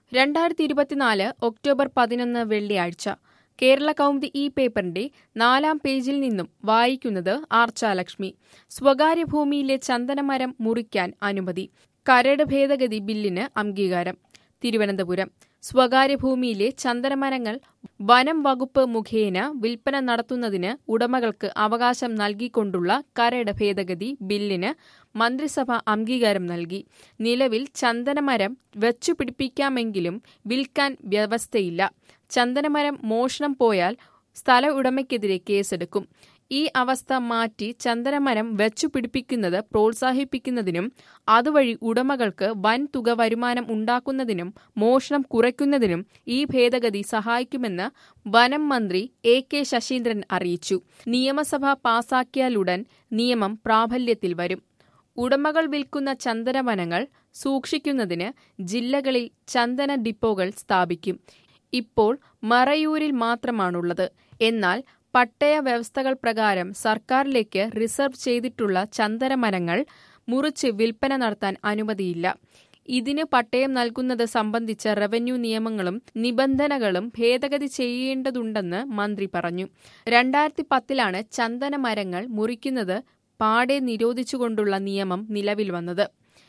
രണ്ടായിരത്തി ഇരുപത്തിനാല് ഒക്ടോബർ പതിനൊന്ന് വെള്ളിയാഴ്ച കേരള കൗമുദി ഈ പേപ്പറിന്റെ നാലാം പേജിൽ നിന്നും വായിക്കുന്നത് ആർച്ചാലക്ഷ്മി സ്വകാര്യ ഭൂമിയിലെ ചന്ദനമരം മുറിക്കാൻ അനുമതി കരട് ഭേദഗതി ബില്ലിന് അംഗീകാരം തിരുവനന്തപുരം സ്വകാര്യ ഭൂമിയിലെ ചന്ദനമരങ്ങൾ വനം വകുപ്പ് മുഖേന വിൽപ്പന നടത്തുന്നതിന് ഉടമകൾക്ക് അവകാശം നൽകിക്കൊണ്ടുള്ള കരട് ഭേദഗതി ബില്ലിന് മന്ത്രിസഭ അംഗീകാരം നൽകി നിലവിൽ ചന്ദനമരം വച്ചുപിടിപ്പിക്കാമെങ്കിലും വിൽക്കാൻ വ്യവസ്ഥയില്ല ചന്ദനമരം മോഷണം പോയാൽ സ്ഥല ഉടമയ്ക്കെതിരെ കേസെടുക്കും ഈ അവസ്ഥ മാറ്റി ചന്ദനമരം വെച്ചുപിടിപ്പിക്കുന്നത് പ്രോത്സാഹിപ്പിക്കുന്നതിനും അതുവഴി ഉടമകൾക്ക് വൻ തുക വരുമാനം ഉണ്ടാക്കുന്നതിനും മോഷണം കുറയ്ക്കുന്നതിനും ഈ ഭേദഗതി സഹായിക്കുമെന്ന് വനം മന്ത്രി എ കെ ശശീന്ദ്രൻ അറിയിച്ചു നിയമസഭ പാസാക്കിയാലുടൻ നിയമം പ്രാബല്യത്തിൽ വരും ഉടമകൾ വിൽക്കുന്ന ചന്ദനവനങ്ങൾ സൂക്ഷിക്കുന്നതിന് ജില്ലകളിൽ ചന്ദന ഡിപ്പോകൾ സ്ഥാപിക്കും ഇപ്പോൾ മറയൂരിൽ മാത്രമാണുള്ളത് എന്നാൽ പട്ടയ വ്യവസ്ഥകൾ പ്രകാരം സർക്കാരിലേക്ക് റിസർവ് ചെയ്തിട്ടുള്ള ചന്ദനമരങ്ങൾ മുറിച്ച് വിൽപ്പന നടത്താൻ അനുമതിയില്ല ഇതിന് പട്ടയം നൽകുന്നത് സംബന്ധിച്ച റവന്യൂ നിയമങ്ങളും നിബന്ധനകളും ഭേദഗതി ചെയ്യേണ്ടതുണ്ടെന്ന് മന്ത്രി പറഞ്ഞു രണ്ടായിരത്തി പത്തിലാണ് ചന്ദനമരങ്ങൾ മുറിക്കുന്നത് പാടെ നിരോധിച്ചുകൊണ്ടുള്ള നിയമം നിലവിൽ വന്നത്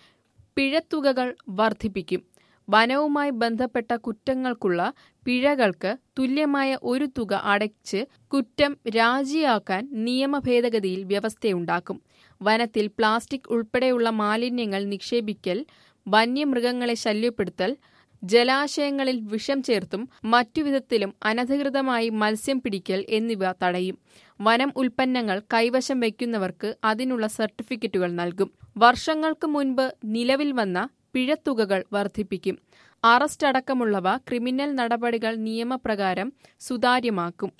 പിഴത്തുകകൾ വർദ്ധിപ്പിക്കും വനവുമായി ബന്ധപ്പെട്ട കുറ്റങ്ങൾക്കുള്ള പിഴകൾക്ക് തുല്യമായ ഒരു തുക അടച്ച് കുറ്റം രാജിയാക്കാൻ നിയമ ഭേദഗതിയിൽ വ്യവസ്ഥയുണ്ടാക്കും വനത്തിൽ പ്ലാസ്റ്റിക് ഉൾപ്പെടെയുള്ള മാലിന്യങ്ങൾ നിക്ഷേപിക്കൽ വന്യമൃഗങ്ങളെ ശല്യപ്പെടുത്തൽ ജലാശയങ്ങളിൽ വിഷം ചേർത്തും മറ്റുവിധത്തിലും അനധികൃതമായി മത്സ്യം പിടിക്കൽ എന്നിവ തടയും വനം ഉൽപ്പന്നങ്ങൾ കൈവശം വയ്ക്കുന്നവർക്ക് അതിനുള്ള സർട്ടിഫിക്കറ്റുകൾ നൽകും വർഷങ്ങൾക്ക് മുൻപ് നിലവിൽ വന്ന പിഴത്തുകകൾ വർദ്ധിപ്പിക്കും അറസ്റ്റ് അടക്കമുള്ളവ ക്രിമിനൽ നടപടികൾ നിയമപ്രകാരം സുതാര്യമാക്കും